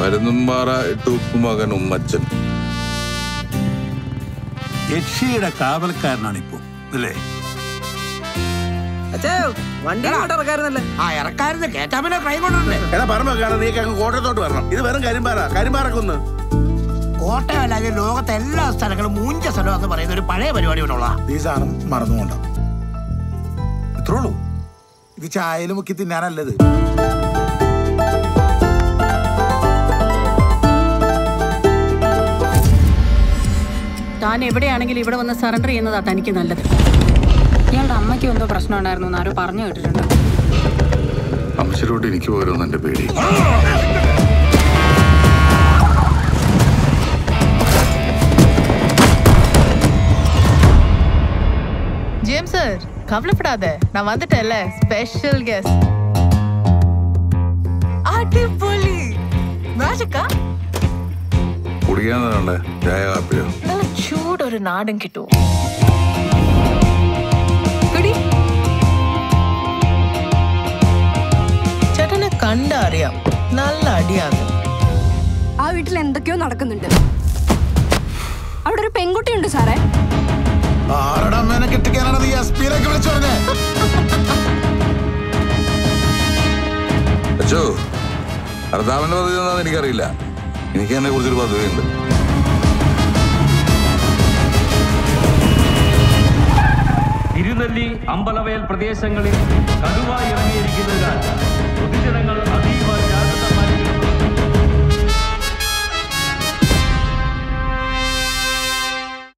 പരുന്നുംപാറ ഇട്ടൂപ്പ് മകൻ ഉമ്മച്ചൻ യക്ഷിയുടെ കാവൽക്കാരനാണിപ്പോ അല്ലേ വണ്ടി ഇറക്കാറുന്നല്ലേ ആ ഇറക്കാരുന്ന് കേട്ടാ പിന്നെ ക്രൈം കൊണ്ടുണ്ടേ എടാ പറഞ്ഞോക്കാണ് നീ അങ്ങ് കോട്ടയത്തോട്ട് വരണം ഇത് വെറും കരിമ്പാറ കരിമ്പാറക്കുന്ന് കോട്ടയമല്ലാതെ ലോകത്തെ എല്ലാ സ്ഥലങ്ങളും മൂഞ്ച സ്ഥലം എന്ന് പറയുന്ന ഒരു പഴയ പരിപാടി ഇവിടെ ഉള്ള ഈ സാധനം മറന്നുകൊണ്ട ഇത്രേ ഇത് ചായയിൽ മുക്കി തിന്നാനല്ലത് താൻ എവിടെയാണെങ്കിലും ഇവിടെ വന്ന് സറണ്ടർ ചെയ്യുന്നതാ തനിക്ക് നല്ലത് ഇയാളുടെ അമ്മയ്ക്ക് എന്തോ പ്രശ്നം ഉണ്ടായിരുന്നു എന്ന് ആരോ പറഞ്ഞു കേട്ടിട്ടുണ്ട് അംശരോട്ട് എനിക്ക് പോരുമെന്ന് എന്റെ പേടി ஜேம்ஸ் சார் கவலைப்படாத நான் வந்துட்டேன்ல ஸ்பெஷல் கெஸ்ட் അടിപൊളി മാജിക്കാ കുടിക്കാന്നതാണ്ടേ ചായ കാപ്പിയോ നല്ല ചൂടൊരു നാടൻ കിട്ടുമോ കുടി ചേട്ടനെ കണ്ട അറിയാം നല്ല അടിയാണ് ആ വീട്ടിൽ എന്തൊക്കെയോ നടക്കുന്നുണ്ട് അവിടെ ഒരു പെൺകുട്ടിയുണ്ട് സാറേ ആരുടെ അമ്മേനെ കെട്ടിക്കാനാണ് നീ എസ് പിയിലേക്ക് വിളിച്ചു പറഞ്ഞേ അച്ചോ ഭർത്താവിന്റെ പദ്ധതി എന്താണെന്ന് എനിക്കറിയില്ല എനിക്ക് എന്നെ കുറിച്ചൊരു പദ്ധതിയുണ്ട് തിരുനെല്ലി അമ്പലവയൽ പ്രദേശങ്ങളിൽ കടുവ ഇറങ്ങിയിരിക്കുന്നതിനാൽ പൊതുജനങ്ങൾ അതീവ ജാഗ്രത പാലിക്കണം